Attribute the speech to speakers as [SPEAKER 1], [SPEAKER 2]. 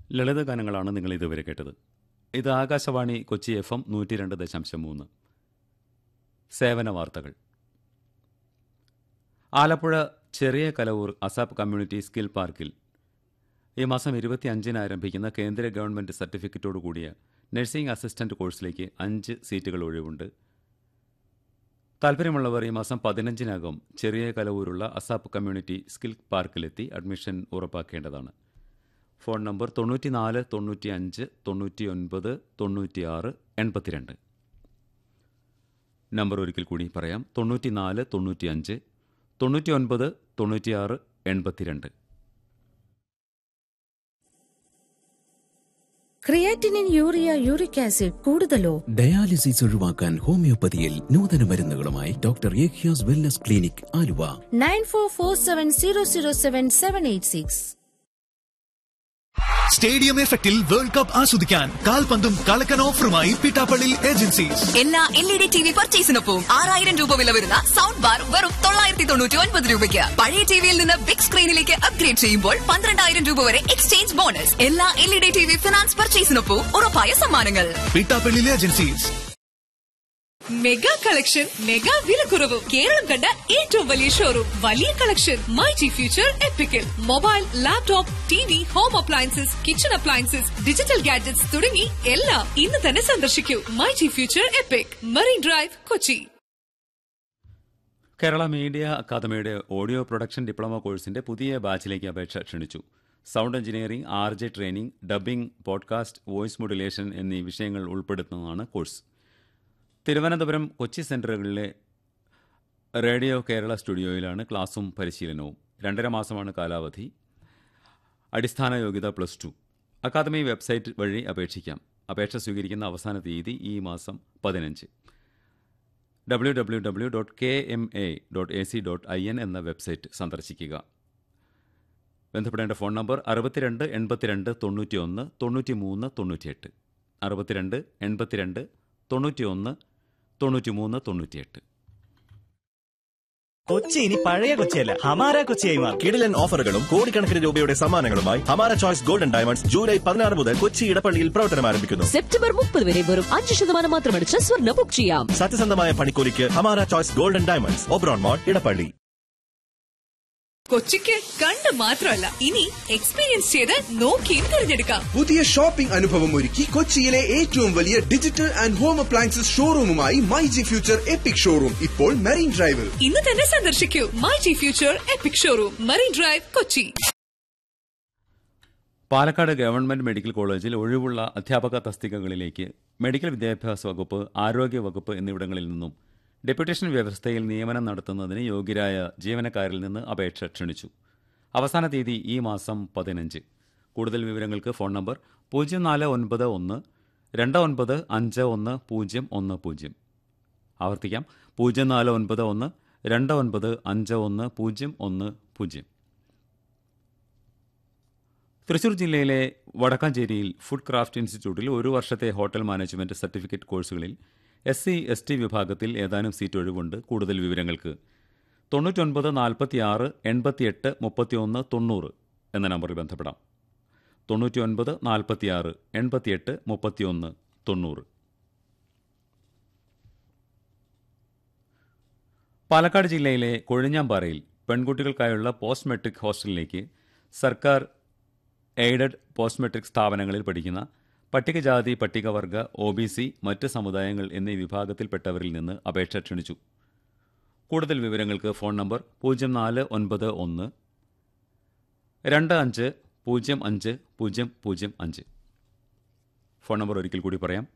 [SPEAKER 1] ലളിതഗാനങ്ങളാണ് നിങ്ങൾ ഇതുവരെ കേട്ടത് ഇത് ആകാശവാണി കൊച്ചി എഫ് എം നൂറ്റി രണ്ട് ദശാംശം മൂന്ന് സേവന വാർത്തകൾ ആലപ്പുഴ ചെറിയ കലവൂർ അസാപ്പ് കമ്മ്യൂണിറ്റി സ്കിൽ പാർക്കിൽ ഈ മാസം ഇരുപത്തിയഞ്ചിന് ആരംഭിക്കുന്ന കേന്ദ്ര ഗവൺമെൻറ് സർട്ടിഫിക്കറ്റോടു കൂടിയ നഴ്സിംഗ് അസിസ്റ്റന്റ് കോഴ്സിലേക്ക് അഞ്ച് സീറ്റുകൾ ഒഴിവുണ്ട് താല്പര്യമുള്ളവർ ഈ മാസം പതിനഞ്ചിനകം ചെറിയ കലവൂരുള്ള അസാപ്പ് കമ്മ്യൂണിറ്റി സ്കിൽ പാർക്കിലെത്തി അഡ്മിഷൻ ഉറപ്പാക്കേണ്ടതാണ് ഫോൺ നമ്പർ തൊണ്ണൂറ്റിനാല് തൊണ്ണൂറ്റി അഞ്ച് തൊണ്ണൂറ്റി ഒൻപത് തൊണ്ണൂറ്റിയാറ് എൺപത്തിരണ്ട് നമ്പർ ഒരിക്കൽ കൂടി പറയാം തൊണ്ണൂറ്റിനാല് തൊണ്ണൂറ്റി അഞ്ച് തൊണ്ണൂറ്റി ഒൻപത് തൊണ്ണൂറ്റിയാറ് എൺപത്തിരണ്ട്
[SPEAKER 2] ക്രിയാറ്റിനിൻ യൂറിയ യൂറിക് ആസിഡ് കൂടുതലോ
[SPEAKER 3] ഡയാലിസിസ് ഒഴിവാക്കാൻ ഹോമിയോപ്പതിയിൽ നൂതന മരുന്നുകളുമായി ഡോക്ടർ ഏഖ്യാസ് wellness clinic Aluva
[SPEAKER 2] nine four four seven zero zero seven seven eight six
[SPEAKER 4] stadium എഫക്റ്റിൽ വേൾഡ് കപ്പ് ആസ്വദിക്കാൻ കാൽപന്തും കളക്കൻ ഓഫറുമായി പിട്ടാപ്പള്ളി ഏജൻസീസ്
[SPEAKER 5] എല്ലാ L E D T V പർച്ചേസിനൊപ്പം ആറായിരം രൂപ വില വരുന്ന സൗണ്ട് ബാർ വെറും തൊള്ളായിരത്തി തൊണ്ണൂറ്റി ഒൻപത് രൂപയ്ക്ക് പഴയ ടിവിയിൽ നിന്ന് ബിഗ് സ്ക്രീനിലേക്ക് അപ്ഗ്രേഡ് ചെയ്യുമ്പോൾ പന്ത്രണ്ടായിരം രൂപ വരെ എക്സ്ചേഞ്ച് ബോണസ് എല്ലാ L E D T V finance പർച്ചേസിനൊപ്പം ഉറപ്പായ സമ്മാനങ്ങൾ
[SPEAKER 4] Pittappally agencies
[SPEAKER 5] mega collection mega വിലക്കുറവ് കേരളം കണ്ട ഏറ്റവും വലിയ ഷോറൂം വലിയ കളക്ഷൻ മൈ ജി ഫ്യൂച്ചർ എപ്പിക്കൽ mobile laptop T V home appliances kitchen appliances digital gadgets തുടങ്ങി എല്ലാം ഇന്ന് തന്നെ സന്ദർശിക്കൂ my G future epic marine drive Kochi
[SPEAKER 1] Kerala media അക്കാദമിയുടെ ഓഡിയോ പ്രൊഡക്ഷൻ ഡിപ്ലോമ കോഴ്സിന്റെ പുതിയ ബാച്ചിലേക്ക് അപേക്ഷ ക്ഷണിച്ചു sound engineering R J training dubbing podcast voice modulation എന്നീ വിഷയങ്ങൾ ഉൾപ്പെടുത്തുന്നതാണ് കോഴ്സ് തിരുവനന്തപുരം കൊച്ചി സെന്ററുകളിലെ റേഡിയോ കേരള സ്റ്റുഡിയോയിലാണ് ക്ലാസും പരിശീലനവും രണ്ടര മാസമാണ് കാലാവധി അടിസ്ഥാന യോഗ്യത പ്ലസ് ടു അക്കാദമി വെബ്സൈറ്റ് വഴി അപേക്ഷിക്കാം അപേക്ഷ സ്വീകരിക്കുന്ന അവസാന തീയതി ഈ മാസം പതിനഞ്ച് W W W dot K M A dot A C dot I N എന്ന വെബ്സൈറ്റ് സന്ദർശിക്കുക ബന്ധപ്പെടേണ്ട ഫോൺ നമ്പർ അറുപത്തിരണ്ട് എൺപത്തിരണ്ട് തൊണ്ണൂറ്റി ഒന്ന് തൊണ്ണൂറ്റി മൂന്ന് തൊണ്ണൂറ്റിയെട്ട് അറുപത്തിരണ്ട് എൺപത്തിരണ്ട് തൊണ്ണൂറ്റി ഒന്ന് തൊണ്ണൂറ്റി മൂന്ന് തൊണ്ണൂറ്റിയെട്ട്
[SPEAKER 6] കൊച്ചി ഇനി പഴയ കൊച്ചിയല്ല ഹമാര കൊച്ചിയായി മാറും
[SPEAKER 7] കിടിലൻ ഓഫറുകളും കോടിക്കണക്കിന് രൂപയുടെ സമ്മാനങ്ങളുമായി ഹമാര ചോയ്സ് ഗോൾഡൻ ഡയമണ്ട്സ് ജൂലൈ പതിനാറ് മുതൽ കൊച്ചി ഇടപ്പള്ളിയിൽ പ്രവർത്തനം ആരംഭിക്കുന്നു
[SPEAKER 8] സെപ്റ്റംബർ മുപ്പത് വരെ വെറും അഞ്ച് ശതമാനം മാത്രം അടിച്ച് സ്വർണ്ണ ബുക്ക് ചെയ്യാം
[SPEAKER 7] സത്യസന്ധമായ പണിക്കൂലിക്ക് Hamara choice golden diamonds Oberon mall Edappally
[SPEAKER 5] കൊച്ചിക്ക് കണ്ട് മാത്രമല്ല ഇനി എക്സ്പീരിയൻസ് ചെയ്ത് നോക്കിയും തിരഞ്ഞെടുക്കാം
[SPEAKER 9] പുതിയ ഷോപ്പിംഗ് അനുഭവം ഒരുക്കി കൊച്ചിയിലെ ഏറ്റവും വലിയ ഡിജിറ്റൽ ആൻഡ് ഹോം അപ്ലയൻസസ് ഷോറൂമുമായി my G future epic showroom ഇപ്പോൾ മെറീൻ ഡ്രൈവിൽ
[SPEAKER 5] ഇന്ന് തന്നെ സന്ദർശിക്കൂ my G future epic showroom marine drive Kochi
[SPEAKER 1] Palakkad government medical കോളേജിൽ ഒഴിവുള്ള അധ്യാപക തസ്തികകളിലേക്ക് മെഡിക്കൽ വിദ്യാഭ്യാസ വകുപ്പ് ആരോഗ്യ വകുപ്പ് എന്നിവിടങ്ങളിൽ നിന്നും ഡെപ്യൂട്ടേഷൻ വ്യവസ്ഥയിൽ നിയമനം നടത്തുന്നതിന് യോഗ്യരായ ജീവനക്കാരിൽ നിന്ന് അപേക്ഷ ക്ഷണിച്ചു അവസാന തീയതി ഈ മാസം പതിനഞ്ച് കൂടുതൽ വിവരങ്ങൾക്ക് ഫോൺ നമ്പർ പൂജ്യം നാല് ഒൻപത് ഒന്ന് രണ്ട് ഒൻപത് അഞ്ച് ഒന്ന് പൂജ്യം ഒന്ന് പൂജ്യം ആവർത്തിക്കാം പൂജ്യം നാല് ഒൻപത് ഒന്ന് രണ്ട് ഒൻപത് അഞ്ച് ഒന്ന് പൂജ്യം ഒന്ന് പൂജ്യം തൃശൂർ ജില്ലയിലെ വടക്കാഞ്ചേരിയിൽ ഫുഡ് ക്രാഫ്റ്റ് ഇൻസ്റ്റിറ്റ്യൂട്ടിൽ ഒരു വർഷത്തെ ഹോട്ടൽ മാനേജ്മെന്റ് സർട്ടിഫിക്കറ്റ് കോഴ്സുകളിൽ എസ് സി എസ് ടി വിഭാഗത്തിൽ ഏതാനും സീറ്റ് ഒഴിവുണ്ട് കൂടുതൽ വിവരങ്ങൾക്ക് തൊണ്ണൂറ്റൊൻപത് നാൽപ്പത്തി ആറ് എൺപത്തിയെട്ട് മുപ്പത്തിയൊന്ന് തൊണ്ണൂറ് എന്ന നമ്പറിൽ ബന്ധപ്പെടാം തൊണ്ണൂറ്റിയൊൻപത് നാൽപ്പത്തിയാറ് എൺപത്തിയെട്ട് മുപ്പത്തിയൊന്ന് തൊണ്ണൂറ് പാലക്കാട് ജില്ലയിലെ കൊഴിഞ്ഞാമ്പാറയിൽ പെൺകുട്ടികൾക്കായുള്ള പോസ്റ്റ് മെട്രിക് ഹോസ്റ്റലിലേക്ക് സർക്കാർ എയ്ഡഡ് പോസ്റ്റ് മെട്രിക് സ്ഥാപനങ്ങളിൽ പഠിക്കുന്ന പട്ടികജാതി പട്ടികവർഗ ഒ ബി സി മറ്റ് സമുദായങ്ങൾ എന്നീ വിഭാഗത്തിൽപ്പെട്ടവരിൽ നിന്ന് അപേക്ഷ ക്ഷണിച്ചു കൂടുതൽ വിവരങ്ങൾക്ക് ഫോൺ നമ്പർ പൂജ്യം നാല് ഒൻപത് ഒന്ന് രണ്ട് അഞ്ച് പൂജ്യം അഞ്ച് പൂജ്യം പൂജ്യം അഞ്ച് ഫോൺ നമ്പർ ഒരിക്കൽ കൂടി പറയാം